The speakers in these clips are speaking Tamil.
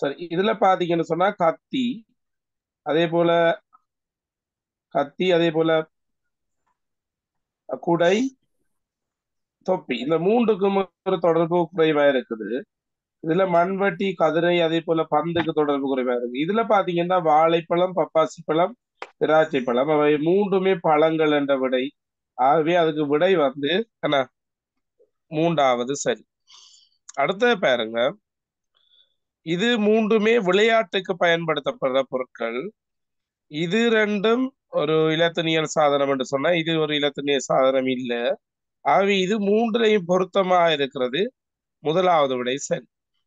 சரி இதுல பாத்தீங்கன்னு சொன்னா கத்தி அதே போல கத்தி அதே போல குடை தொப்பி இந்த மூன்றுக்கும் ஒரு தொடர்பு குறைவா இருக்குது இதுல மண்வெட்டி கதிரை அதே போல பந்துக்கு தொடர்பு குறைவா இருக்கு இதுல பாத்தீங்கன்னா வாழைப்பழம் பப்பாசி பழம் திராட்சை பழம் அவை மூன்றுமே பழங்கள் என்ற விடை ஆகவே அதுக்கு விடை வந்து என்ன மூன்றாவது சரி அடுத்தது பாருங்க இது மூன்றுமே விளையாட்டுக்கு பயன்படுத்தப்படுற பொருட்கள் இது ரெண்டும் ஒரு இலத்தினியல் சாதனம் என்று சொன்னா இது ஒரு இலத்தினியல் சாதனம் இல்ல ஆகவே இது மூன்றையும் பொருத்தமா இருக்கிறது முதலாவது விடை சரி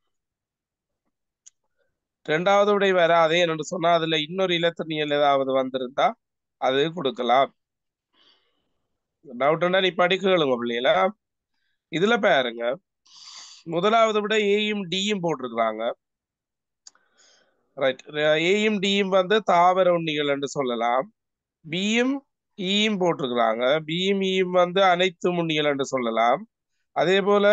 இரண்டாவது விடை வராதே என்று சொன்னா அதுல இன்னொரு இலத்தினியல் ஏதாவது வந்திருந்தா அது கொடுக்கலாம் டவுட்னா நீ படிக்கலுங்க பிள்ளைகளா இதுல பாருங்க முதலாவது விட ஏயும் டியும் போட்டிருக்கிறாங்க ரைட் ஏயும் டியும் வந்து தாவர உண்ணிகள் என்று சொல்லலாம் பியும் ஈயும் போட்டிருக்கிறாங்க பியும் ஈயும் வந்து அனைத்து உண்ணிகள் என்று சொல்லலாம் அதே போல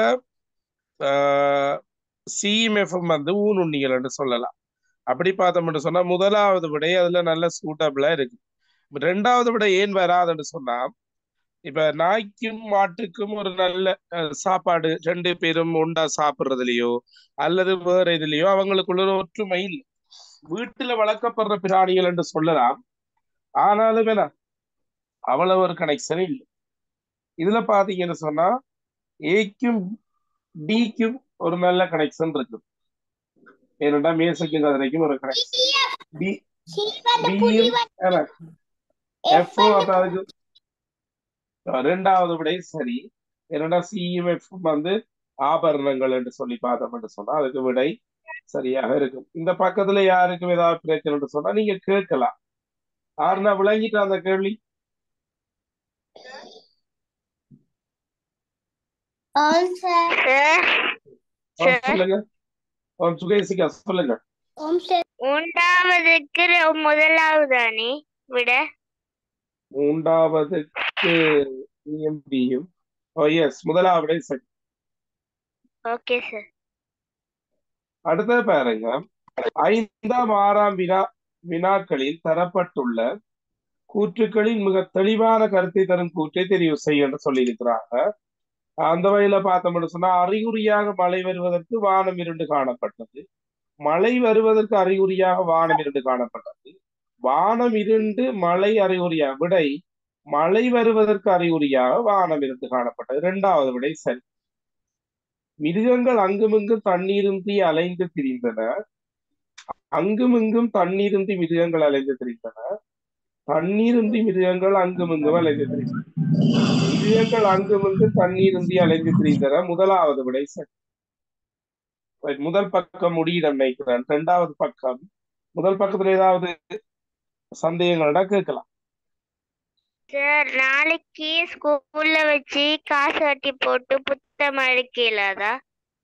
சிஎம்எஃப்எம் வந்து ஊன் உண்ணிகள் என்று சொல்லலாம் அப்படி பார்த்தோம்னு சொன்னா முதலாவது விடை அதுல நல்ல சூட்டபிளா இருக்கு ரெண்டாவது விட ஏன் வராதுன்னு சொன்னா இப்ப நாய்க்கும் மாட்டுக்கும் ஒரு நல்ல அஹ், சாப்பாடு ரெண்டு பேரும் உண்டா சாப்பிடுறதுலயோ அல்லது வேற இதுலயோ அவங்களுக்குள்ள ஒரு ஒற்றுமை இல்லை வீட்டுல வளர்க்கப்படுற பிராணிகள் என்று சொல்லலாம் ஆனாலும் என்ன அவ்வளவு ஒரு கனெக்ஷன் இல்லை இதுல பாத்தீங்கன்னு சொன்னா ஏக்கும் டிக்கும் ஒரு நல்ல கனெக்ஷன் இருக்கு ஏன்னா மேசைக்கும் கதிரைக்கும் ஒரு கனெக்ஷன் டி பியும் எஃப் அதுக்கு ரெண்டாவது விடை சரி என்னடா சிஎம்எஃப் வந்து ஆபரணங்கள் என்று சொல்லி பார்த்தோம் என்று சொன்னா அதுக்கு விடை சரியாக இருக்கும் இந்த பக்கத்துல யாருக்கும் ஏதாவது பிரச்சனை என்று சொன்னா நீங்க கேட்கலாம் ஆறுனா விளங்கிட்டு அந்த கேள்வி சார் ஆ, சொல்லுங்க ஆ, சுகேசிகா சொல்லுங்க உண்டாவதுக்கு ரொ- முதலாவதானே விட மூன்றாவதுக்கு சிஎம்பியும் ஓ எஸ் முதலாவது விடை சரி ஓகே சார் அடுத்தது பாருங்க ஐந்தாம் ஆறாம் வினா வினாக்களில் தரப்பட்டுள்ள கூற்றுக்களில் மிக தெளிவான கருத்தை தரும் கூற்றை தெரிவு செய்ய என்று சொல்லியிருக்கிறாங்க அந்த வகையில பார்த்தோம்னு சொன்னா அறிகுறியாக மழை வருவதற்கு வானம் இருண்டு காணப்பட்டது மழை வருவதற்கு அறிகுறியாக வானம் இருண்டு காணப்பட்டது வானம் இருண்டு மழை அறிகுறியாக விடை மழை வருவதற்கு அறிகுறியாக வானம் இருந்து காணப்பட்டது இரண்டாவது விடை சரி மிருகங்கள் அங்குமிங்கும் தண்ணீருந்தி அலைந்து திரிந்தன அங்குமிங்கும் தண்ணீருந்தி மிருகங்கள் அலைந்து திரிந்தன தண்ணீருந்தி மிருகங்கள் அங்குமிங்கும் அலைந்து திரிந்தன மிருகங்கள் அங்குமிங்கும் தண்ணீருந்தி அலைந்து திரிந்தன முதலாவது விடை சரி Right, முதல் பக்கம் முடியிடம் நினைக்கிறேன் இரண்டாவது பக்கம் முதல் பக்கத்துல ஏதாவது சந்தேகங்களா கேட்கலாம் சார் நாளைக்கு ஸ்கூல்ல வச்சு காசு கட்டி போட்டு புத்தகம் அழிக்க இயலாதா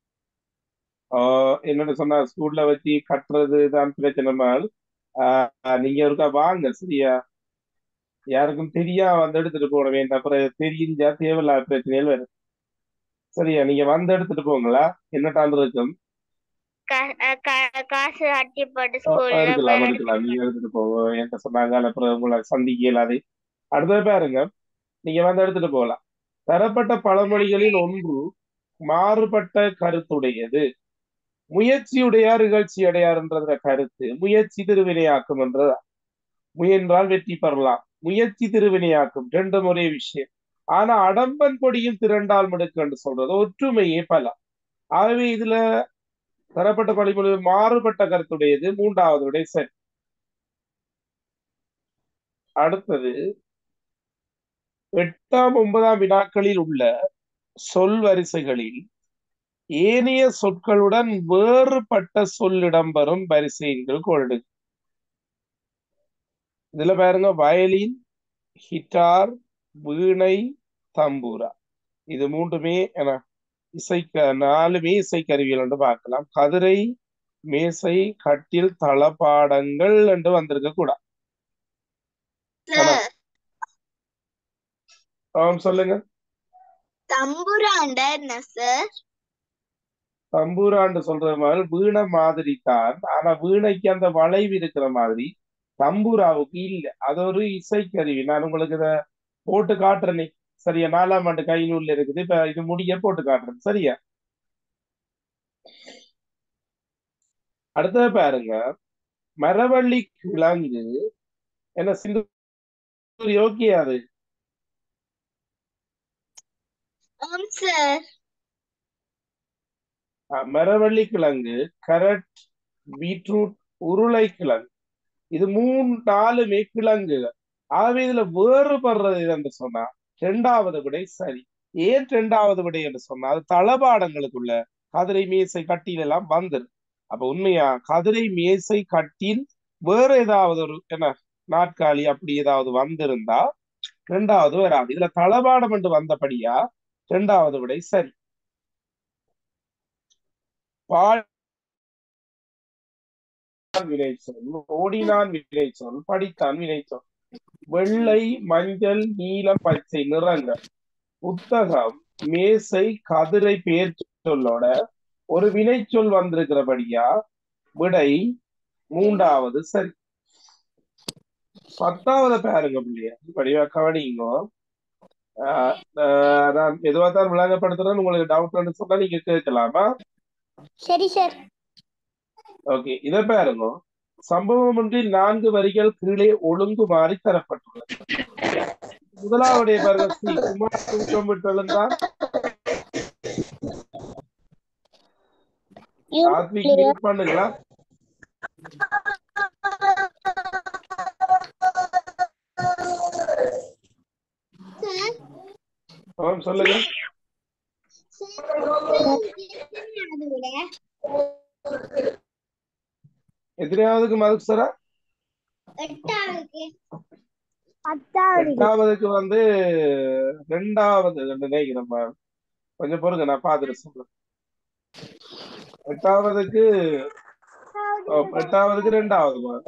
ஆஹ் என்னன்னு சொன்னா ஸ்கூல்ல வச்சு கட்டுறது தான் பிரச்சனை மேல் ஆஹ் நீங்க ஒருக்கா வாங்க சரியா யாருக்கும் தெரியா வந்து எடுத்துட்டு போட வேண்டாம் அப்புறம் தெரிஞ்சா தேவையில்லாத பிரச்சனைகள் வரும் சரியா நீங்க வந்து எடுத்துட்டு போங்களா என்ன டாண்டு இருக்கும் கா- அஹ் கா- காசு கட்டி போட்டு ஆஹ் ஸ்கூல்ல எடுக்கலாம் எடுக்கலாம் நீங்க எடுத்துட்டு போங்க என்கிட்ட சொன்னாங்க அப்புறம் உங்களை சந்திக்க இயலாது அடுத்தது பாருங்க நீங்க வந்து எடுத்துட்டு போகலாம் தரப்பட்ட பழமொழிகளில் ஒன்று மாறுபட்ட கருத்துடையது முயற்சியுடையார் நிகழ்ச்சி அடையார்ன்றதுல கருத்து முயற்சி திருவினையாக்கும் என்றது முயன்றால் வெற்றி பெறலாம் முயற்சி திருவினையாக்கும் ரெண்டு ஒரே விஷயம் ஆனா அடம்பன் கொடியும் திரண்டால் மிடுக்கு என்று சொல்றது ஒற்றுமையே பலம் ஆகவே இதுல தரப்பட்ட பழிமொழி மாறுபட்ட கருத்துடையது மூன்றாவது விடை சரி அடுத்தது எட்டாம் ஒன்பதாம் வினாக்களில் உள்ள சொல் வரிசைகளில் ஏனைய சொற்களுடன் வேறுபட்ட சொல் இடம்பெறும் வரிசைகள் கொள்டு இதுல பாருங்க வயலின் ஹிட்டார் வீணை தம்பூரா இது மூன்றுமே என இசைக்க நாலுமே இசைக்கருவிகள் என்று பார்க்கலாம் கதிரை மேசை கட்டில் தளபாடங்கள் என்று வந்திருக்க கூடாது ஆம் சொல்லுங்க தம்புராண்டா என்ன சார் தம்பூரான்னு சொல்ற மாதிரி வீணை மாதிரி தான் ஆனா வீணைக்கு அந்த வளைவு இருக்கிற மாதிரி தம்பூராவுக்கு இல்ல அது ஒரு இசைக்கருவி நான் உங்களுக்கு இத போட்டு காட்டுறேனே சரியா நாலாம் ஆண்டு கைநூல்ல இருக்குது இப்ப இது முடிய போட்டு காட்டுறேன் சரியா அடுத்தது பாருங்க மரவள்ளி கிழங்கு என்ன சிந்து யோக்கியா அது ஆம் சார் அஹ் மரவள்ளி கிழங்கு கரட் பீட்ரூட் உருளைக்கிழங்கு இது மூணு நாலுமே கிழங்குகள் ஆகவே இதுல வேறுபடுறது என்று சொன்னா இரண்டாவது விடை சரி ஏன் இரண்டாவது விடை என்று சொன்னா அது தளபாடங்களுக்குள்ள கதிரை மேசை கட்டில் எல்லாம் வந்துரு அப்ப உண்மையா கதிரை மேசை கட்டில் வேற ஏதாவது ஒரு என்ன நாற்காலி அப்படி ஏதாவது வந்திருந்தா இரண்டாவது வராது இதுல தளபாடம் என்று வந்தபடியா இரண்டாவது விடை சரி பால் வினை சொல் ஓடினான் வினை சொல் படித்தான் வினை சொல் வெள்ளை மஞ்சள் நீலம் பச்சை நிறங்கள் புத்தகம் மேசை கதிரை பேர் சொல்லோட ஒரு வினைச்சொல் வந்திருக்கிறபடியா விடை மூன்றாவது சரி பத்தாவது பாருங்க பிள்ளையா படிவா கவனிங்கோ ஆஹ் ஆஹ் நான் எதுவா தான் விளங்கப்படுத்துறேன்னு உங்களுக்கு டவுட் சொன்னா நீங்க கேட்கலாமா சரி சார் ஓகே இத பாருங்க சம்பவம் ஒன்றில் நான்கு வரிகள் கீழே ஒழுங்குமாறி தரப்பட்டுள்ளது முதலாவுடைய பாருங்க ஸ்ரீ குமார் தூக்கம் விட்டெழுந்தான் சாத்விக் மியூட் பண்ணுங்களா ஆம், சொல்லுங்க எத்தனையாவதுக்கு மதுசரா எட்டாவதுக்கு வந்து ரெண்டாவது நினைக்கிறேன் பாரு. கொஞ்சம் பொறுங்க நான் பார்த்துட்டு சொல்றேன் எட்டாவதுக்கு ஓ, எட்டாவதுக்கு ரெண்டாவது பாரு.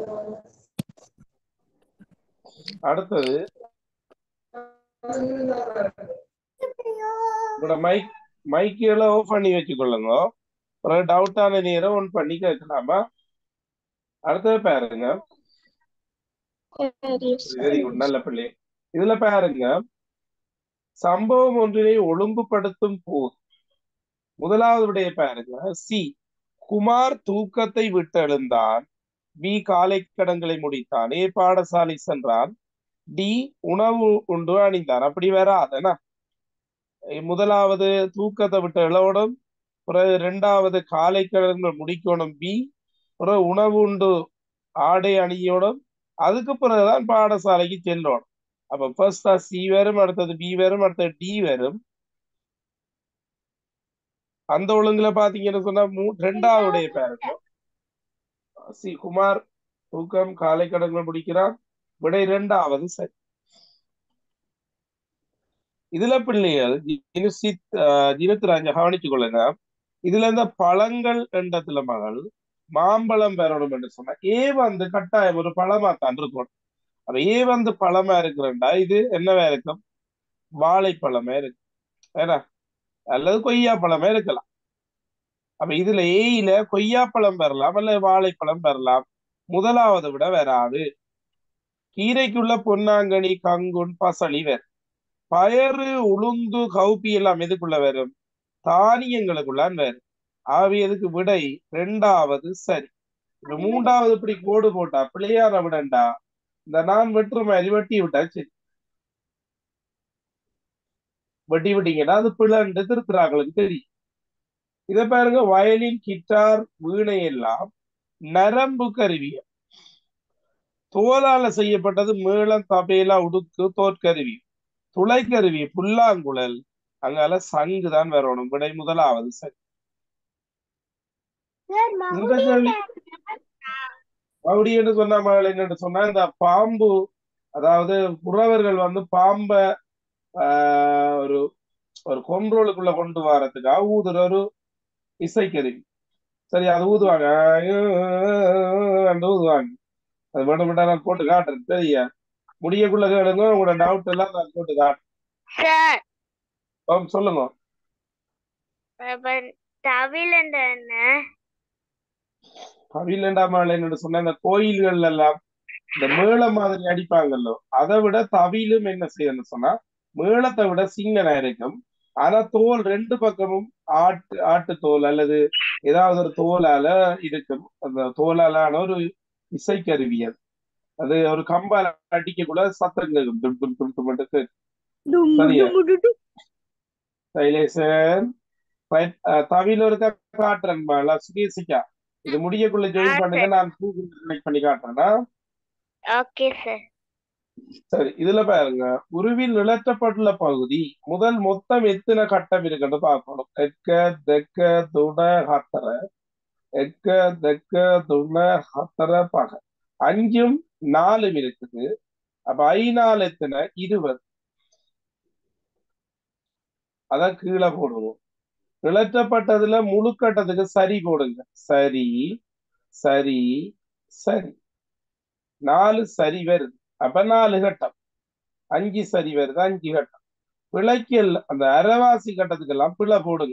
அடுத்தது உங்களோட மைக் மைக் எல்லாம் ஆஃப் பண்ணி வச்சுக்கொள்ளுங்க ஒரு டவுட்டான நேரம் ஒன் பண்ணி கேட்கலாமா அடுத்தது பாருங்க வெரி குட் நல்ல பிள்ளை இதுல பாருங்க சம்பவம் ஒன்றினை ஒழுங்குபடுத்தும் போது முதலாவது விடைய பாருங்க சி குமார் தூக்கத்தை விட்டெழுந்தான் பி காலை கடன்களை முடித்தான் ஏ பாடசாலை சென்றான் டி உணவு உண்டு அணிந்தான் அப்படி வராதுனா முதலாவது தூக்கத்தை விட்டு எழோடும் பிறகு இரண்டாவது காலை கடன்கள் முடிக்கணும் பி பிறகு உணவு உண்டு ஆடை அணியோடும் அதுக்கு பிறகுதான் பாடசாலைக்கு செல்லணும் அப்ப ஃபர்ஸ்டா சி வரும் அடுத்தது பி வரும் அடுத்தது டி வரும் அந்த ஒழுங்குல பாத்தீங்கன்னு சொன்னா மூ ரெண்டாவதுடைய பேருக்கு சி குமார் தூக்கம் காலை கடன்கள் முடிக்கிறான் விடை இரண்டாவது சரி இதுல பிள்ளைகள் ஜினுசித் ஜினத்துராஞ்ச கவனிச்சு கொள்ளுங்க இதுல இந்த பழங்கள் என்றதுல மகள் மாம்பழம் பெறணும் என்று சொன்னா ஏ வந்து கட்டாயம் ஒரு பழமா தான் இருக்கணும் அப்ப ஏ வந்து பழமா இருக்கிறண்டா இது என்னவா இருக்கும் வாழைப்பழமே இருக்கு ஏன்னா அல்லது கொய்யா பழமே இருக்கலாம் அப்ப இதுல ஏயில கொய்யாப்பழம் பெறலாம் அல்லது வாழைப்பழம் பெறலாம் முதலாவது விட வராது கீரைக்குள்ள பொன்னாங்கனி கங்குன் பசளி வேறு பயறு உளுந்து கவுப்பி எல்லாம் எதுக்குள்ள வரும் தானியங்களுக்குள்ளான் வரும் ஆவி எதுக்கு விடை ரெண்டாவது சரி இப்ப மூன்றாவது இப்படி கோடு போட்டா பிள்ளையார விடண்டா இந்த நான் வெட்டுற மாதிரி வெட்டி விட்டா சரி வெட்டி விட்டீங்கன்னா அது பிள்ளைன்னு திருத்துறாங்களுக்கு தெரியும் இத பாருங்க வயலின் கிட்டார் வீணை எல்லாம் நரம்பு கருவி தோலால செய்யப்பட்டது மேளம் தபேலா உடுக்கு தோற்கருவி துளைக்கருவி புல்லாங்குழல் அங்கால சங்கு தான் வரணும் விடை முதலாவது சரி இந்த கேள்வி அப்படி என்று சொன்ன மகள் என்னன்னு சொன்னா இந்த பாம்பு அதாவது புறவர்கள் வந்து பாம்ப ஆஹ் ஒரு ஒரு கொன்றோலுக்குள்ள கொண்டு வரதுக்காக ஊதுற ஒரு இசைக்கருவி சரி அது ஊதுவாங்க அந்த ஊதுவாங்க அது மட்டும் மட்டும் நான் போட்டு காட்டுறேன் சரியா முடியக்குள்ள கேளுங்க உங்களோட டவுட் எல்லாம் நான் போட்டு காட்டுறேன் சார் ஆம், சொல்லுங்க தவில் என்ன பவிலண்டா மாலைன்னு சொன்ன இந்த கோயில்கள் எல்லாம் இந்த மேளம் மாதிரி அடிப்பாங்கல்லோ அதை விட தவிலும் என்ன செய்யணும்னு சொன்னா மேளத்தை விட சிங்கனா இருக்கும் ஆனா தோல் ரெண்டு பக்கமும் ஆட்டு ஆட்டு தோல் அல்லது ஏதாவது ஒரு தோலால இருக்கும் அந்த தோலாலான ஒரு இசைக்கருவி அது அது ஒரு கம்பால அடிக்க கூட சத்தம் கேட்கும் டும் டும் டும் டும் டும் கேட்கும். சரியா சைலேசன் Right. அஹ், தவில ஒரு காட்டுறேன் பாலா, சுகேசிக்கா இது முடியக்குள்ள ஜாயின் ஆ, பண்ணுங்க நான் கூகுள் கனெக்ட் பண்ணி காட்டுறேன்னா ஓகே சார் சரி இதுல பாருங்க உருவில் நிலற்றப்பட்டுள்ள பகுதி முதல் மொத்தம் எத்தனை கட்டம் இருக்குன்னு பார்க்கணும் எக்க தெக்க துண ஹத்தர எக்க தெக்க துண ஹத்தர பக அஞ்சும் நாலும் இருக்குது அப்ப ஐநாள் எத்தனை இருபது அதான் கீழே போடுவோம் நிலற்றப்பட்டதுல முழு கட்டத்துக்கு சரி போடுங்க சரி சரி சரி நாலு சரி வருது அப்ப நாலு கட்டம் அஞ்சு சரி வருது அஞ்சு கட்டம் பிழைக்கு எல்லாம் அந்த அரைவாசி கட்டத்துக்கு எல்லாம் பிழை போடுங்க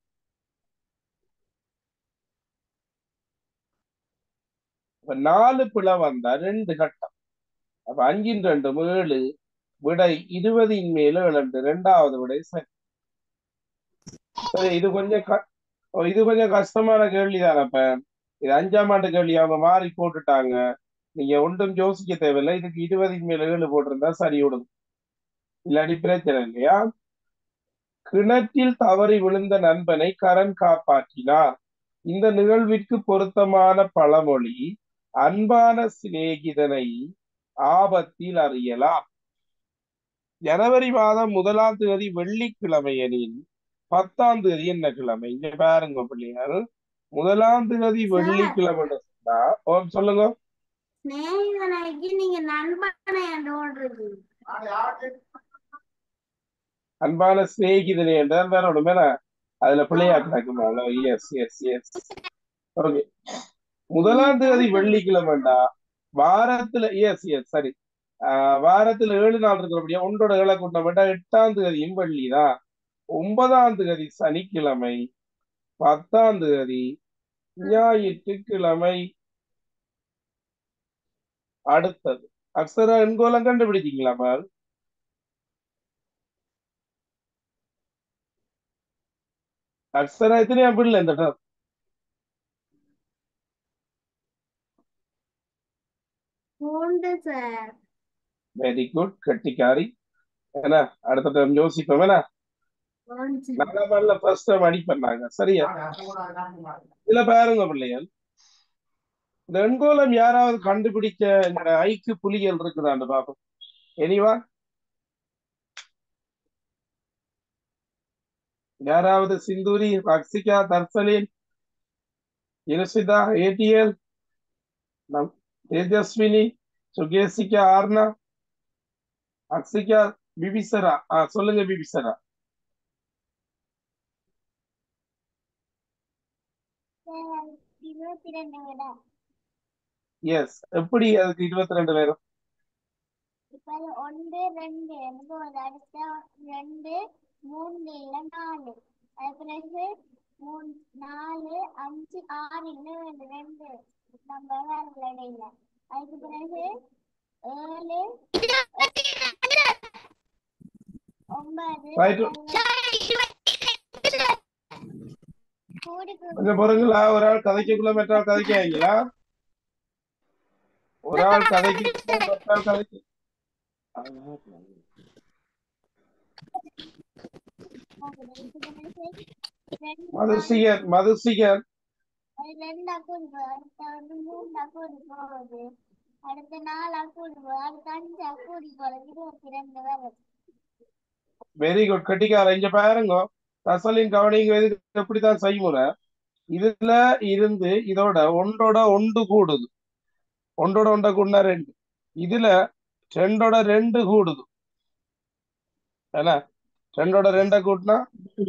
இப்ப நாலு பிழை வந்தா ரெண்டு கட்டம் அப்ப அஞ்சின் ரெண்டு ஏழு விடை இருபதின் மேல இழந்து ரெண்டாவது விடை சரி சரி இது கொஞ்சம் க- ஓ, இது கொஞ்சம் கஷ்டமான கேள்விதானே அப்ப இது அஞ்சாம் ஆண்டு கேள்வி அவங்க மாறி போட்டுட்டாங்க நீங்க ஒன்றும் யோசிக்க தேவையில்லை இதுக்கு இருபதின் மேல ஏழு போட்டிருந்தா சரி விடும் இல்லாட்டி பிரச்சனை இல்லையா கிணற்றில் தவறி விழுந்த நண்பனை கரண் காப்பாற்றினார் இந்த நிகழ்விற்கு பொருத்தமான பழமொழி அன்பான சிநேகிதனை ஆபத்தில் அறியலாம் ஜனவரி மாதம் முதலாம் தேதி வெள்ளிக்கிழமை எனில் பத்தாம் தேதி என்ன கிழமை இங்க பாருங்க பிள்ளைகள் முதலாம் தேதி வெள்ளிக்கிழமை சொன்னா ஓ, சொல்லுங்க ஸ்நேகிதனைக்கு நீங்க நண்பனை ஓடுறது அன்பான சிநேகிதனை என்றால் வேற ஒண்ணுமே நான் அதுல பிள்ளையா கிடக்குமா எஸ் எஸ் எஸ் ஓகே முதலாம் தேதி வெள்ளிக்கிழமைண்டா வாரத்துல எஸ் எஸ் சரி ஆஹ் வாரத்துல ஏழு நாள் இருக்கிறபடியா ஒன்றோட ஏழை கூட்டம் விட்டா எட்டாம் தேதியும் வெள்ளிதான் ஒன்பதாம் தேதி சனிக்கிழமை பத்தாம் தேதி ஞாயிற்றுக்கிழமை அடுத்தது அக்ஷரா எண்கோலம் கண்டுபிடிச்சீங்களா பார் அக்ஷரா எத்தனையா பிள்ளை இந்த term? மூன்று சார் வெரி குட் கட்டிக்காரி என்ன அடுத்த டைம் யோசிப்போம் என்ன நல்ல பாடல ஃபர்ஸ்ட் டைம் அடி பண்ணாங்க சரியா இதுல பாருங்க பிள்ளைகள் இந்த எண்கோலம் யாராவது கண்டுபிடிக்க எங்களோட ஐக்கு புலிகள் இருக்குதான்னு பாப்போம் எனிவா யாராவது சிந்தூரி அக்ஷிகா தர்சலின் இருசிதா ஏடிஎல் நம் தேஜஸ்வினி சுகேசிகா ஆர்னா அக்ஷிகா பிபிசரா ஆ சொல்லுங்க பிபிசரா இருபத்தி ரெண்டு விட எஸ் எப்படி அதுக்கு இருபத்தி ரெண்டு பேரும் இப்ப அது ஒன்று ரெண்டு எனக்கு ஒரு அடுத்த ரெண்டு மூணு இல்ல நாலு அது பிறகு மூணு நாலு அஞ்சு ஆறு இன்னும் ரெண்டு ரெண்டு நம்ம வேற இடையில அதுக்கு பிறகு ஏழு ஒன்பது Right. கூடி கொஞ்சம் பொறுங்களா ஒரு ஆள் கதைக்கக்குள்ள மற்றாள் கதைக்காங்களா ஒரு ஆள் கதைக்கு மற்றாள் கதைக்கு ரெண்டு மதுசிகர் மதுசிகர் அது ரெண்டு அக்கூடு போகுது அடுத்த வந்து மூணு அக்கூடு போகுது அடுத்த நாலு அக்கூடு போகுது அடுத்த அஞ்சு அக்கூடி போகுது இருபத்தி ரெண்டு வருது வெரி குட் கட்டிக்கார இங்க பாருங்க ரசலின் கவனிங்க இதுக்கு எப்படித்தான் செய்முறை இதுல இருந்து இதோட ஒன்றோட ஒன்று கூடுது ஒன்றோட ஒன்றை கூடினா ரெண்டு இதுல ரெண்டோட ரெண்டு கூடுது என்ன ரெண்டோட ரெண்டை கூட்டினா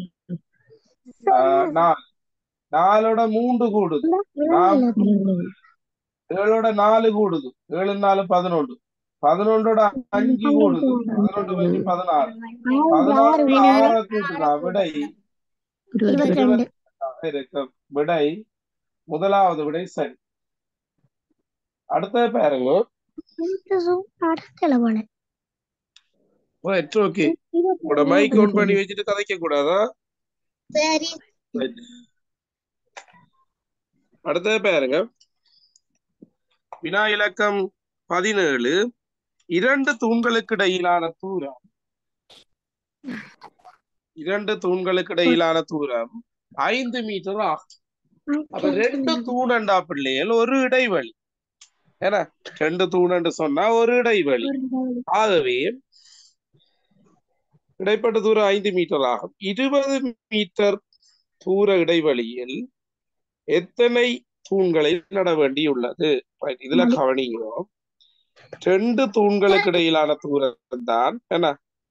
ஆஹ், நாலு நாலோட மூன்று கூடுது நாம் ஏழோட நாலு கூடுது ஏழு நாலு பதினொன்று பதினொன்றோட அஞ்சு கூடுது பதினொன்று அஞ்சு பதினாறு பதினாறு ஆற கூட்டுனா விடை இருபத்தி ரெண்டு இருக்கும் விடை முதலாவது விடை சரி அடுத்தது பாருங்க ஓகே உங்களோட மைக் ஆன் பண்ணி வச்சுட்டு கதைக்க கூடாதா சரி அடுத்தது பாருங்க வினா இலக்கம் பதினேழு இரண்டு தூண்களுக்கு இடையிலான தூரம் இரண்டு தூண்களுக்கு இடையிலான தூரம் ஐந்து மீட்டர் ஆகும் அப்ப ரெண்டு தூணண்டா பிள்ளைகள் ஒரு இடைவெளி ஏன்னா ரெண்டு தூணண்டு சொன்னா ஒரு இடைவெளி ஆகவே இடைப்பட்ட தூரம் ஐந்து மீட்டர் ஆகும் இருபது மீட்டர் தூர இடைவெளியில் எத்தனை தூண்களை நட வேண்டியுள்ளது Right, இதுல கவனிங்க ரெண்டு தூண்களுக்கு இடையிலான தூரம் தான் என்ன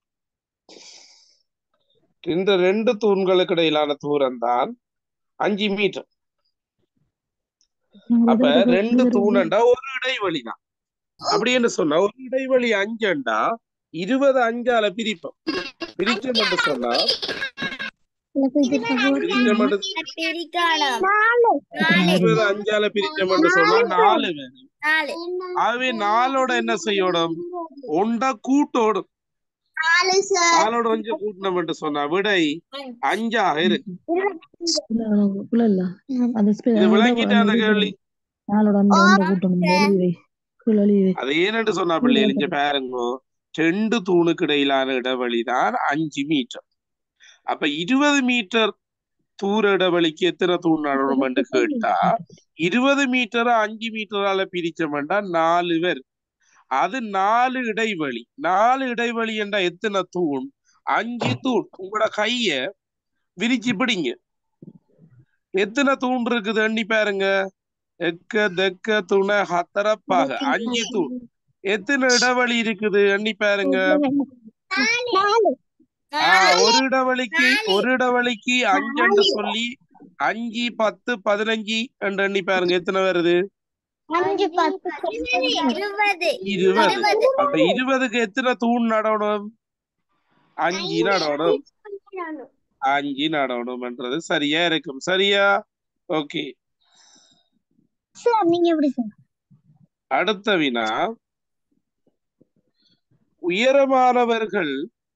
இந்த ரெண்டு தூண்களுக்கு இடையிலான தூரம் தான் அஞ்சு மீட்டர் அப்ப ரெண்டு தூணண்டா ஒரு இடைவெளி தான் அப்படின்னு சொன்னா ஒரு இடைவெளி அஞ்சண்டா இருபது அஞ்சால பிரிப்போம் பிரிச்சோம் என்று சொன்னா பிரிச்சோம் என்று பிரிக்கணும் இருபது அஞ்சால பிரிச்சோம் என்று சொன்னா நாலு பேர் நாலு ஆகவே நாலோட என்ன செய்யணும் ஒண்டா கூட்டோடும் நாலு சார் நாலோட கொஞ்சம் கூட்டணும் என்று சொன்னா விடை அஞ்சாக இருக்கு இது விளங்கிட்டு அந்த கேள்வி அது ஏனென்று சொன்னா பிள்ளைகள் இங்க பாருங்க ரெண்டு தூணுக்கு இடையிலான இடைவெளி தான் அஞ்சு மீட்டர் அப்ப இருபது மீட்டர் தூர இடைவெளிக்கு எத்தனை தூண் நடணும்னு கேட்டா இருபது மீட்டர் அஞ்சு மீட்டரால பிரிச்சோம்னா நாலு பேர் அது நாலு இடைவெளி நாலு இடைவெளி என்றா எத்தனை தூண் அஞ்சு தூண் உங்களோட கைய விரிச்சு பிடிங்க எத்தனை தூண் இருக்குது எண்ணி பாருங்க எக்க தெக்க துணை ஹத்தரப்பாக அஞ்சு தூண் எத்தனை இடைவெளி இருக்குது எண்ணி பாருங்க ஆஹ் ஒரு இடைவெளிக்கு ஒரு இடைவெளிக்கு அஞ்சுன்னு சொல்லி அஞ்சு பத்து பதினஞ்சு என்று எண்ணி பாருங்க எத்தனை வருது அஞ்சு பத்து இருபது இருபது அப்ப இருபதுக்கு எத்தனை தூண் நடணும் அஞ்சு நடணும் அஞ்சு நடணும்ன்றது சரியா இருக்கும் சரியா ஓகே சார் நீங்க எப்படி சார் அடுத்த வினா உயரமானவர்கள்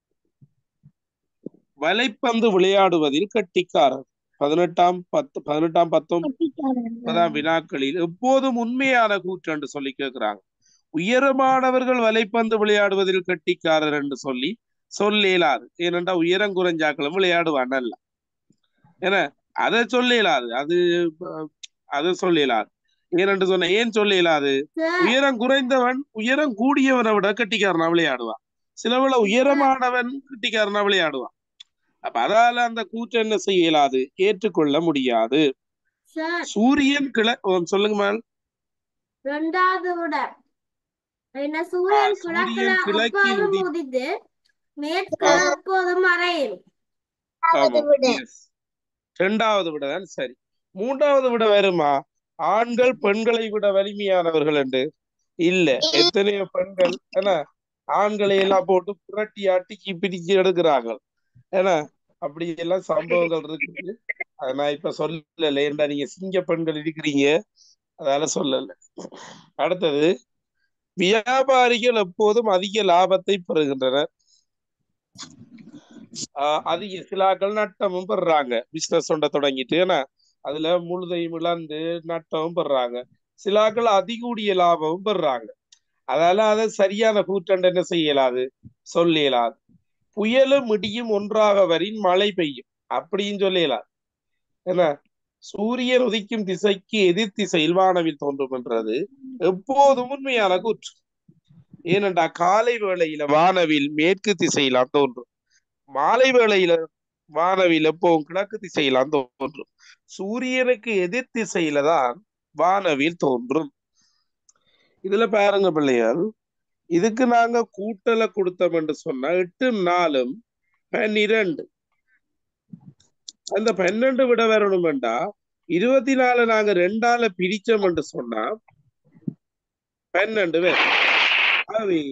வலைப்பந்து விளையாடுவதில் கட்டிக்காரர் பதினெட்டாம் பத்து பதினெட்டாம் பத்தொன்பதாம் வினாக்களில் எப்போதும் உண்மையான கூற்று என்று சொல்லி கேட்கிறாங்க உயரமானவர்கள் வலைப்பந்து விளையாடுவதில் கட்டிக்காரர் என்று சொல்லி சொல்ல இயலாது ஏனென்றா உயரம் குறைஞ்சாக்களும் விளையாடுவான் அல்ல ஏன்னா அதை சொல்ல இயலாது அது அஹ், அதை சொல்ல இயலாது ஏனென்று சொன்ன ஏன் சொல்ல இயலாது உயரம் குறைந்தவன் உயரம் கூடியவனை விட கட்டிக்காரனா விளையாடுவான் சிலவுல உயரமானவன் கட்டிக்காரனா விளையாடுவான் அப்ப அதால அந்த கூற்று என்ன செய்ய இயலாது ஏற்றுக்கொள்ள முடியாது சார் சூரியன் கிள ஓ, சொல்லுங்க மேல் ரெண்டாவது விட என்ன சூரியன் ஆ, சூரியன் கிழக்குல கிழக்கில் எப்போதும் உதி- உதித்து மேற்குல எப்போதும் மறையும் ஆமா yes. இரண்டாவது விட தான் சரி மூன்றாவது விட வருமா ஆண்கள் பெண்களை விட வலிமையானவர்கள் என்று இல்ல எத்தனையோ பெண்கள் என்ன ஆண்களை எல்லாம் போட்டு புரட்டி அட்டிக்கு பிடிச்சு எடுக்கிறாங்க ஏன்னா அப்படி எல்லாம் சம்பவங்கள் இருக்குது அதை நான் இப்ப சொல்லல ஏன்டா நீங்க சிங்க பெண்கள் இருக்கிறீங்க அதால சொல்லல அடுத்தது வியாபாரிகள் எப்போதும் அதிக லாபத்தை பெறுகின்றனர் ஆஹ் அதிக சிலாக்கள் நட்டமும் பெறுறாங்க பிசினஸ் ஒன்றை தொடங்கிட்டு ஏன்னா அதுல முழுதையும் இழந்து நட்டமும் பெறுறாங்க சிலாக்கள் அதிகூடிய லாபமும் பெறுறாங்க அதால அதை சரியான கூற்றண்டு என்ன செய்யலாது சொல்ல இயலாது புயலும் இடியும் ஒன்றாக வரின் மழை பெய்யும் அப்படின்னு சொல்லலாம் என்ன சூரியன் உதிக்கும் திசைக்கு எதிர் திசையில் வானவில் தோன்றும் என்றது எப்போதும் உண்மையான கூற்று ஏனென்றா காலை வேளையில வானவில் மேற்கு திசையிலாம் தோன்றும் மாலை வேளையில வானவில் எப்பவும் கிழக்கு திசையிலாம் தோன்றும் சூரியனுக்கு எதிர் திசையில தான் வானவில் தோன்றும் இதுல பாருங்க பிள்ளையார் இதுக்கு நாங்க கூட்டலை கொடுத்தோம் என்று சொன்னா எட்டு நாலும் பன்னிரண்டு அந்த பன்னெண்டு விட வரணுமெண்டா இருபத்தி நாலு நாங்க ரெண்டால பிரிச்சோம் என்று சொன்னா பன்னெண்டு பேர் ஆகவே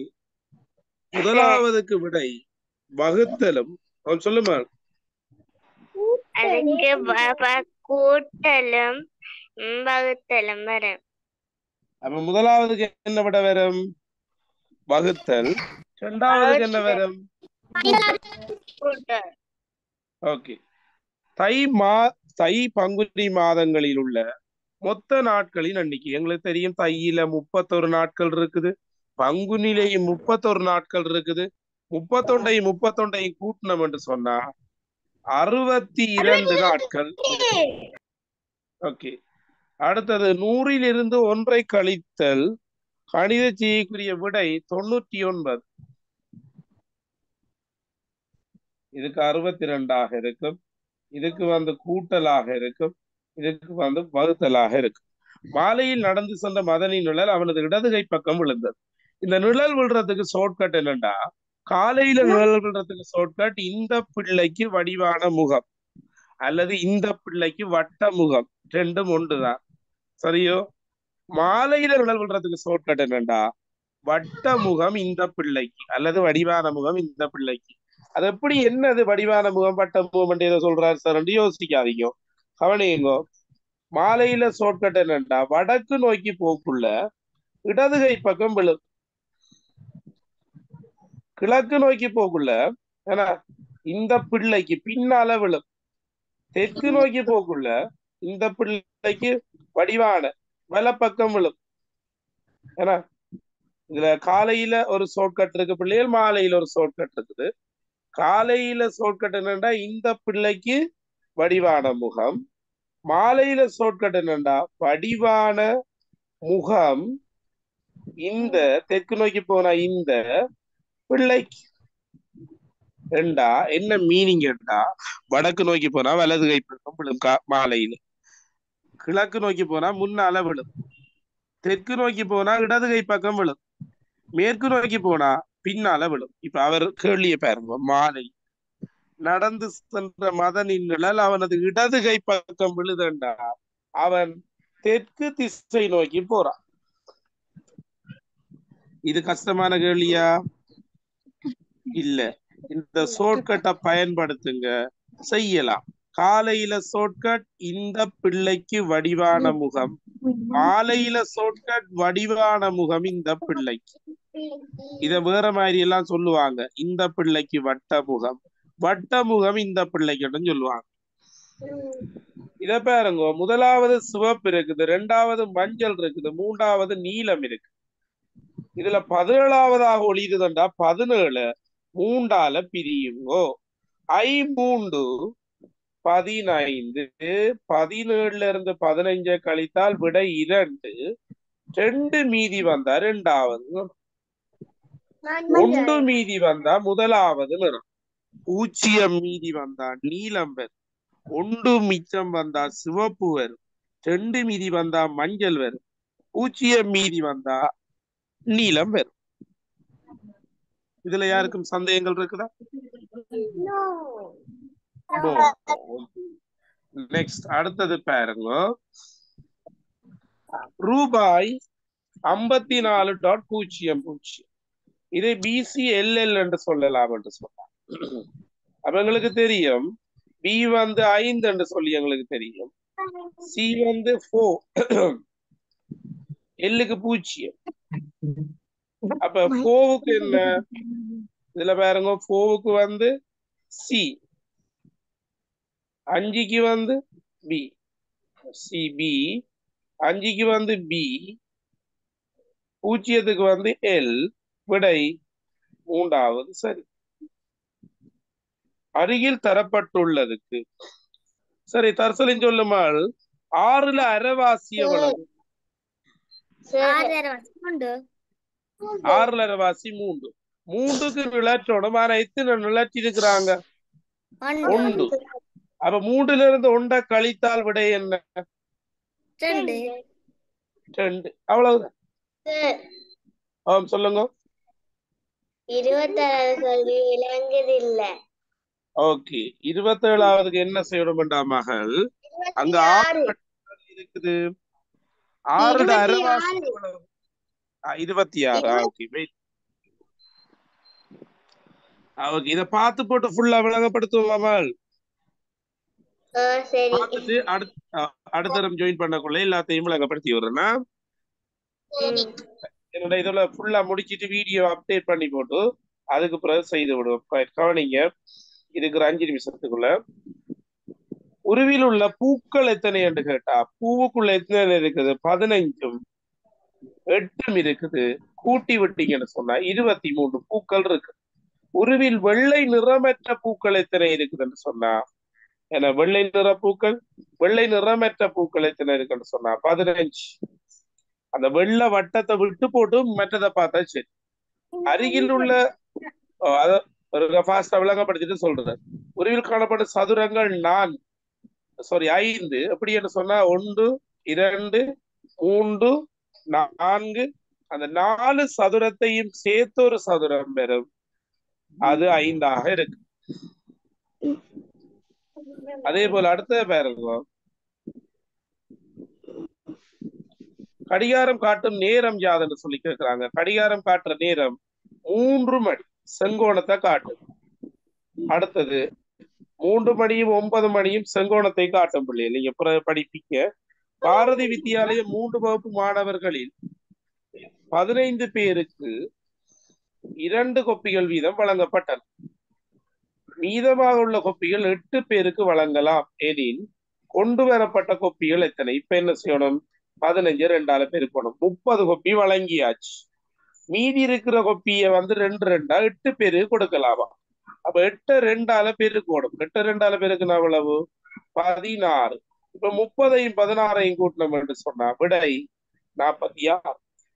முதலாவதுக்கு விடை வகுத்தலும் அவன் சொல்லுமா அதுக்கு வ- வ- கூட்டலும் ம், வகுத்தலும் வரும் அப்ப முதலாவதுக்கு என்ன விட வரும் வகுத்தல் இரண்டாவதுக்கு என்ன வரும் கூட்டல் ஓகே தை மா தை பங்குனி மாதங்களில் உள்ள மொத்த நாட்களின் எண்ணிக்கை எங்களுக்கு தெரியும் தையில முப்பத்தொரு நாட்கள் இருக்குது பங்குனிலையும் முப்பத்தொரு நாட்கள் இருக்குது முப்பத்தொண்டையும் முப்பத்தொண்டையும் கூட்டணும் என்று சொன்னா அறுபத்தி இரண்டு நாட்கள் ஓகே அடுத்தது நூறிலிருந்து ஒன்றை கழித்தல் கணித செய்யக்கூடிய விடை தொண்ணூற்றி ஒன்பது இதுக்கு அறுபத்தி ரெண்டாக இருக்கும் இதுக்கு வந்து கூட்டலாக இருக்கும் இதுக்கு வந்து வகுத்தலாக இருக்கும் மாலையில் நடந்து சென்ற மதனின் நிழல் அவனது இடதுகை பக்கம் விழுந்தது இந்த நிழல் விழுறதுக்கு ஷார்ட்கட் என்னன்னா காலையில நிழல் விழுறதுக்கு ஷார்ட்கட் இந்த பிள்ளைக்கு வடிவான முகம் அல்லது இந்த பிள்ளைக்கு வட்ட முகம் ரெண்டும் ஒன்றுதான் சரியோ மாலையில நிழல் விழுறதுக்கு ஷார்ட்கட் என்னண்டா வட்ட முகம் இந்த பிள்ளைக்கு அல்லது வடிவான முகம் இந்த பிள்ளைக்கு அது எப்படி என்னது வடிவான முகம் வட்ட முகம் ஏதோ சொல்றாரு சார் யோசிக்காதீங்க கவனியுங்க மாலையில ஷார்ட்கட் என்னண்டா வடக்கு நோக்கி போக்குள்ள இடதுகை பக்கம் விழும் கிழக்கு நோக்கி போக்குள்ள ஏன்னா இந்த பிள்ளைக்கு பின்னால விழும் தெற்கு நோக்கி போக்குள்ள இந்த பிள்ளைக்கு வடிவான வலப்பக்கம் விழும் ஏன்னா இதுல காலையில ஒரு ஷார்ட்கட் இருக்கு பிள்ளைகள் மாலையில ஒரு ஷார்ட்கட் இருக்குது காலையில ஷார்ட்கட் என்னண்டா இந்த பிள்ளைக்கு வடிவான முகம் மாலையில ஷார்ட்கட் என்னண்டா வடிவான முகம் இந்த தெற்கு நோக்கி போன இந்த பிள்ளைக்கு ரெண்டா என்ன மீனிங் என்றா வடக்கு நோக்கி போனா வலது கை பக்கம் விழும் கா- மாலையில கிழக்கு நோக்கி போனா முன்னால விழும் தெற்கு நோக்கி போனா இடது கை பக்கம் விழும் மேற்கு நோக்கி போனா பின்னால விழும் இப்ப அவர் கேள்விய பாருங்க மாலை நடந்து சென்ற மதனின் நிழல் அவனது இடது கை பக்கம் விழுதண்டா அவன் தெற்கு திசை நோக்கி போறான் இது கஷ்டமான கேள்வியா இல்ல இந்த ஷார்ட்கட்டை பயன்படுத்துங்க செய்யலாம் காலையில ஷார்ட்கட் இந்த பிள்ளைக்கு வடிவான முகம் மாலையில ஷார்ட்கட் வடிவான முகம் இந்த பிள்ளைக்கு இத வேற மாதிரி எல்லாம் சொல்லுவாங்க இந்த பிள்ளைக்கு வட்ட முகம் வட்ட முகம் இந்த பிள்ளைக்கிட்ட சொல்லுவாங்க இத பாருங்க முதலாவது சிவப்பு இருக்குது ரெண்டாவது மஞ்சள் இருக்குது மூன்றாவது நீலம் இருக்கு இதுல பதினேழாவதாக ஒளியுதுண்டா பதினேழு மூண்டால பிரியுங்கோ ஐ மூண்டு பதினைந்து பதினேழுல இருந்து பதினைஞ்ச கழித்தால் விடை இரண்டு ரெண்டு மீதி வந்தா ரெண்டாவது ஒன்று மீதி வந்தா முதலாவது நிறம் பூஜ்ஜியம் மீதி வந்தா நீலம் வரும் ஒன்று மிச்சம் வந்தா சிவப்பு வரும் ரெண்டு மீதி வந்தா மஞ்சள் வரும் பூஜ்ஜியம் மீதி வந்தா நீலம் வரும் இதுல யாருக்கும் சந்தேகங்கள் இருக்குதா நெக்ஸ்ட் அடுத்தது பாருங்க ரூபாய் ஐம்பத்தி நாலு டாட் பூஜ்ஜியம் பூஜ்ஜியம் இதை பிசி எல்எல் என்று சொல்லலாம் என்று சொன்னார் அப்ப எங்களுக்கு தெரியும் பி வந்து ஐந்து என்று சொல்லி எங்களுக்கு தெரியும் சி வந்து ஃபோர் எல்லுக்கு பூஜ்ஜியம் அப்ப ஃபோவுக்கு என்ன இதுல பாருங்க ஃபோவுக்கு வந்து சி அஞ்சுக்கு வந்து பி சி பி அஞ்சுக்கு வந்து பி பூஜ்ஜியத்துக்கு வந்து எல் விடை மூன்றாவது சரி அருகில் தரப்பட்டுள்ளதுக்கு சரி தர்சலின் சொல்லுமாள் ஆறுல அரைவாசி எவ்வளவு ஆறுல அரைவாசி மூன்று மூன்றுக்கு நிலற்றோடும் ஆனா எத்தனை நிலச்சி இருக்கிறாங்க ஒன்று அப்ப மூன்றுல இருந்து ஒன்றை கழித்தால் விடை என்ன ரெண்டு அவ்வளவுதான் ஆம் சொல்லுங்க இருபத்தாறு கல்வி விளங்குதில்ல ஓகே இருபத்தேழாவதுக்கு என்ன செய்யணும் மகள் அங்க ஆறு இருக்குது ஆறு அரைவாசி எவ்வளவு? ஆ, இருபத்தி ஆறு ஓகே வெயிட் ஓகே இத பார்த்து போட்டு ஃபுல்லா விளங்கப்படுத்துவோம் மகள் ஓ சரி பார்த்துட்டு அடுத்த அஹ், அடுத்த தரம் ஜாயின் பண்ணக்குள்ள எல்லாத்தையும் விளங்கப்படுத்தி விடுறேன்னா ம். என்னோட இதுல ஃபுல்லா முடிச்சிட்டு வீடியோ அப்டேட் பண்ணி போட்டு அதுக்கு பிறகு செய்து விடுவோம் க- கவனிங்க இருக்கிற அஞ்சு நிமிஷத்துக்குள்ள உருவில் உள்ள பூக்கள் எத்தனை என்று கேட்டா பூவுக்குள்ள எத்தனை இருக்குது பதினைஞ்சும் எட்டும் இருக்குது கூட்டி விட்டீங்கன்னு சொன்னா இருபத்தி மூன்று பூக்கள் இருக்கு உருவில் வெள்ளை நிறமற்ற பூக்கள் எத்தனை இருக்குதுன்னு சொன்னா ஏன்னா வெள்ளை நிற பூக்கள் வெள்ளை நிறமற்ற பூக்கள் எத்தனை இருக்குன்னு சொன்னா பதினஞ்சு அந்த வெள்ளை வட்டத்தை விட்டு போட்டு மற்றதை பார்த்தா சரி அருகில் உள்ள ஓ, அத ஒரு ஃபாஸ்டா விளங்கப்படுத்திட்டு சொல்றேன் உருவில் காணப்படும் சதுரங்கள் நான் சாரி ஐந்து எப்படி என்று சொன்னா ஒன்று இரண்டு மூன்று நான்கு அந்த நாலு சதுரத்தையும் சேர்த்து ஒரு சதுரம் பெறும் அது ஐந்தாக இருக்கு அதே போல அடுத்த பாருங்க கடிகாரம் காட்டும் நேரம் யாதுன்னு சொல்லி கேக்குறாங்க கடிகாரம் காட்டுற நேரம் மூன்று மணி செங்கோணத்தை காட்டும் அடுத்தது மூன்று மணியும் ஒன்பது மணியும் செங்கோணத்தை காட்டும் பிள்ளை நீங்க பிற- படிப்பீங்க பாரதி வித்தியாலயம் மூன்று வகுப்பு மாணவர்களில் பதினைந்து பேருக்கு இரண்டு கொப்பிகள் வீதம் வழங்கப்பட்டன மீதமாக உள்ள கொப்பிகள் எட்டு பேருக்கு வழங்கலாம் எனின் கொண்டு வரப்பட்ட கொப்பிகள் எத்தனை இப்ப என்ன செய்யணும் பதினஞ்சு ரெண்டால பெருக்கணும் முப்பது கொப்பி வழங்கியாச்சு மீதி இருக்கிற கொப்பிய வந்து ரெண்டு ரெண்டா எட்டு பேருக்கு கொடுக்கலாமா அப்ப எட்டு ரெண்டால பெருக்கணும் எட்டு ரெண்டால பெருக்குனா எவ்வளவு பதினாறு இப்ப முப்பதையும் பதினாறையும் கூட்டணும் என்று சொன்னா விடை நாற்பத்தி ஆறு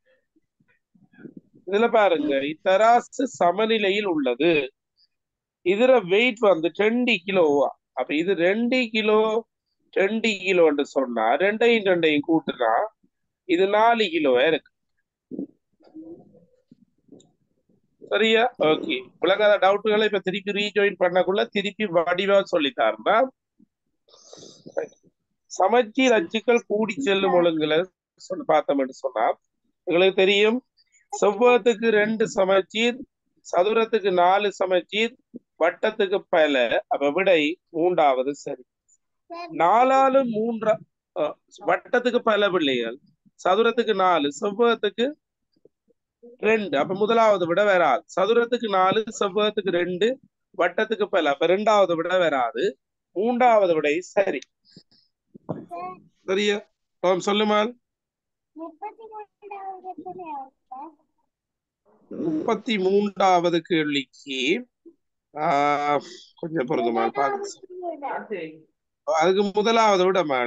இதுல பாருங்க இத்தராசு சமநிலையில் உள்ளது இதுல வெயிட் வந்து ரெண்டு கிலோவா அப்ப இது ரெண்டு கிலோ ரெண்டு கிலோன்னு சொன்னா ரெண்டையும் ரெண்டையும் கூட்டுனா இது நாலு கிலோ இருக்கு சரியா ஓகே உலகாத டவுட்டுகளை இப்ப திருப்பி ரீஜாயின் பண்ணக்குள்ள திருப்பி வடிவா சொல்லித்தாருன்னா சமச்சீர் அச்சுக்கள் கூடி செல்லும் ஒழுங்குல சொல்லி பார்த்தோம்னு சொன்னா உங்களுக்கு தெரியும் செவ்வகத்துக்கு ரெண்டு சமச்சீர் சதுரத்துக்கு நாலு சமச்சீர் வட்டத்துக்கு பல அப்ப விடை மூன்றாவது சரி நாலாலு மூன்றா அஹ், வட்டத்துக்கு பல பிள்ளைகள் சதுரத்துக்கு நாலு செவ்வகத்துக்கு ரெண்டு அப்ப முதலாவது விட வராது சதுரத்துக்கு நாலு செவ்வகத்துக்கு ரெண்டு வட்டத்துக்கு பல அப்ப ரெண்டாவது விட வராது மூன்றாவது விடை சரி சரியா ஆம், சொல்லுமா முப்பத்தி மூன்றாவது எத்தனையாவது முப்பத்தி மூன்றாவது கேள்விக்கு ஆஹ் கொஞ்சம் பொருந்துமா பாத்து அதுக்கு முதலாவது விட மேல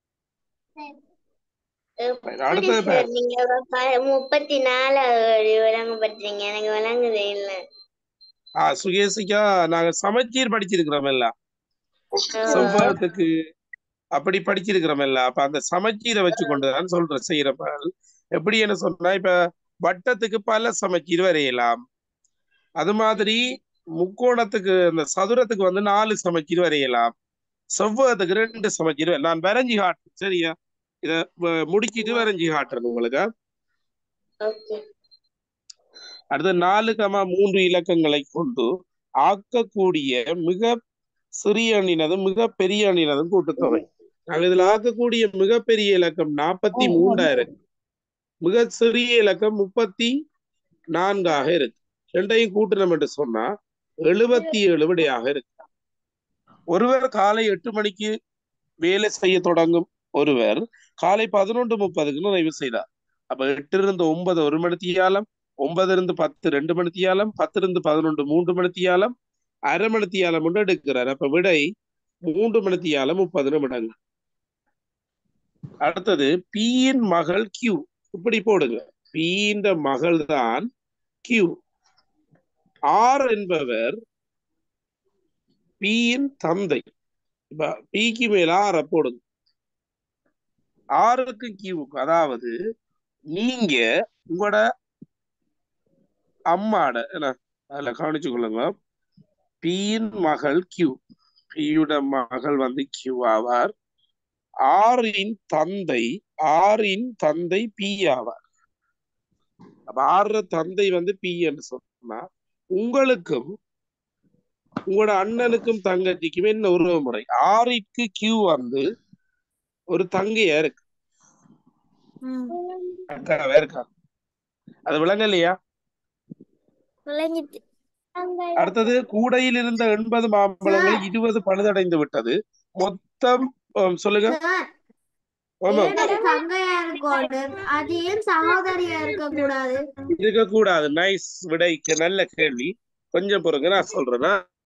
எப்படி அடுத்தது சார் பாரு. நீங்க ப- முப்பத்தி நாலாவது விளங்கப்படுத்துறீங்க எனக்கு விளங்குதே இல்ல ஆஹ் சுகேசிக்கா நாங்க சமச்சீர் படிச்சிருக்கிறோம் எல்லாம் செவ்வகத்துக்கு அப்படி படிச்சிருக்கிறோம் எல்லாம் அப்ப அந்த சமச்சீரை வச்சு கொண்டுதான் சொல்றேன் செய்யறப்ப எப்படி என்ன சொன்னா இப்ப வட்டத்துக்கு பல சமச்சீர் வரையலாம் அது மாதிரி முக்கோணத்துக்கு இந்த சதுரத்துக்கு வந்து நாலு சமச்சீர் வரையலாம் செவ்வகத்துக்கு ரெண்டு சமச்சீர் வரை- நான் வரைஞ்சி காட்டுறேன் சரியா இத வ- முடிச்சிட்டு வரைஞ்சி காட்டுறேன் உங்களுக்கு ஓகே அடுத்து நாலு கமா மூன்று இலக்கங்களை கொண்டு ஆக்கக்கூடிய மிக சிறிய அணினதும் மிக பெரிய அணினதும் கூட்டுத்தொகை நாங்க இதுல ஆக்கக்கூடிய மிகப்பெரிய இலக்கம் நாற்பத்தி மூன்றாயிரம் மிக சிறிய இலக்கம் முப்பத்தி நான்காக இருக்கு ரெண்டையும் கூட்டணும் என்று சொன்னா எழுபத்தி ஏழு விடையாக இருக்கு ஒருவர் காலை எட்டு மணிக்கு வேலை செய்ய தொடங்கும் ஒருவர் காலை பதினொன்று முப்பதுக்கு நிறைவு செய்தார் அப்ப எட்டு இருந்து ஒன்பது ஒரு மணித்தியாலம் ஒன்பது இருந்து பத்து ரெண்டு மணித்தியாலம் பத்து இருந்து பதினொன்று மூன்று மணித்தியாலம் அரை மணித்தியாலம் ஒன்று எடுக்கிறார் அப்ப விடை மூன்று மணித்தியாலம் முப்பது நிமிடங்கள் அடுத்தது பியின் மகள் கியூ இப்படி போடுங்க பியின் மகள் தான் கியூ ஆர் என்பவர் பியின் தந்தை இப்ப பிக்கு மேல ஆற போடுங்க ஆறுக்கு கியூக்கு அதாவது நீங்க உங்களோட அம்மாட என்ன அதுல கவனிச்சு கொள்ளுங்க பியின் மகள் கியூ பியோட மகள் வந்து கியூ ஆவார் ஆரின் தந்தை ஆரின் தந்தை பி ஆவார் அப்ப ஆறுற தந்தை வந்து பி என்று சொன்னா உங்களுக்கும் உங்களோட அண்ணனுக்கும் தங்கச்சிக்கும் என்ன உறவு முறை ஆறிற்கு கியூ வந்து ஒரு தங்கையா இருக்கு ம். அக்காவா இருக்கா அது விளங்கலையா விளங்கிட்டு அடுத்தது கூடையில் இருந்த எண்பது மாம்பழங்கள் இருபது பழுதடைந்து விட்டது மொத்தம் ஆம், சொல்லுங்க சார் ஆமா ஏன்டா தங்கையா இருக்கணும் அது ஏன் சகோதரியா இருக்க கூடாது இருக்கக்கூடாது நைஸ் விடைக்கு நல்ல கேள்வி கொஞ்சம் பொறுங்க நான் சொல்றேன்னா